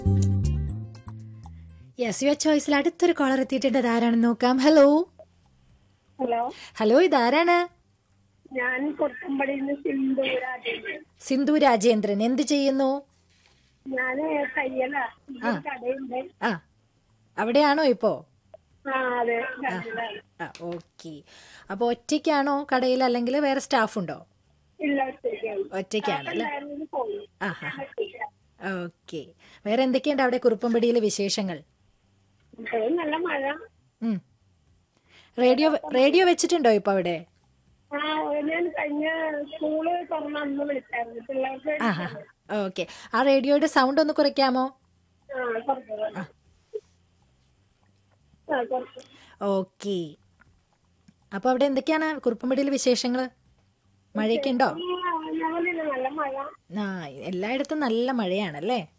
Yes your ചോയ്സിൽ അടുത്തൊരു collar എത്തിയിട്ടുണ്ട് ഇതാരാണെന്ന് നോക്കാം ഹലോ ഹലോ ഹലോ ഇതാരാണ് ഞാൻ കൊട്ടമ്പടിയിൽ നിന്ന് സിന്ധു രാജേന്ദ്രൻ സിന്ധു രാജേന്ദ്രൻ എന്ത് ചെയ്യുന്നു ഞാന് തയ്യലാ ഒരു കടയുണ്ട് ആ അവിടെയാണോ ഇപ്പോ ആ അതെ കടയിലാണ്. ആ ഓക്കെ അപ്പോൾ ഒറ്റയ്ക്കാണോ കടയിൽ അല്ലെങ്കിൽ വേറെ സ്റ്റാഫ് ഉണ്ടോ ഇല്ല ഒറ്റയ്ക്കാണ് ഒറ്റയ്ക്കാണ് അല്ലേ എല്ലാവരും പോയി ആഹാ ഒറ്റയ്ക്കാ. ഓക്കെ വേറെ എന്തൊക്കെയുണ്ട് അവിടെ കുറുപ്പമ്പടിയിലെ വിശേഷങ്ങൾ ഇപ്പോഴും നല്ല മഴ ഉം. റേഡിയോ റേഡിയോ വെച്ചിട്ടുണ്ടോ ഇപ്പൊ അവിടെ ആ ഞാൻ കഴിഞ്ഞ സ്കൂള് തുറന്ന അന്ന് വിളിച്ചായിരുന്നു പിള്ളേർക്ക് ആഹാ ഓക്കെ ആ റേഡിയോയുടെ സൗണ്ട് ഒന്ന് കുറയ്ക്കാമോ ആ കുറച്ച് ആ കുറച്ച് ഓക്കെ അപ്പൊ അവിടെ എന്തൊക്കെയാണ് കുറുപ്പമ്പടിയിലെ വിശേഷങ്ങൾ മഴയൊക്കെ ഉണ്ടോ ആ, ഞങ്ങളില്ല നല്ല മഴ ആ എല്ലായിടത്തും നല്ല മഴയാണല്ലേ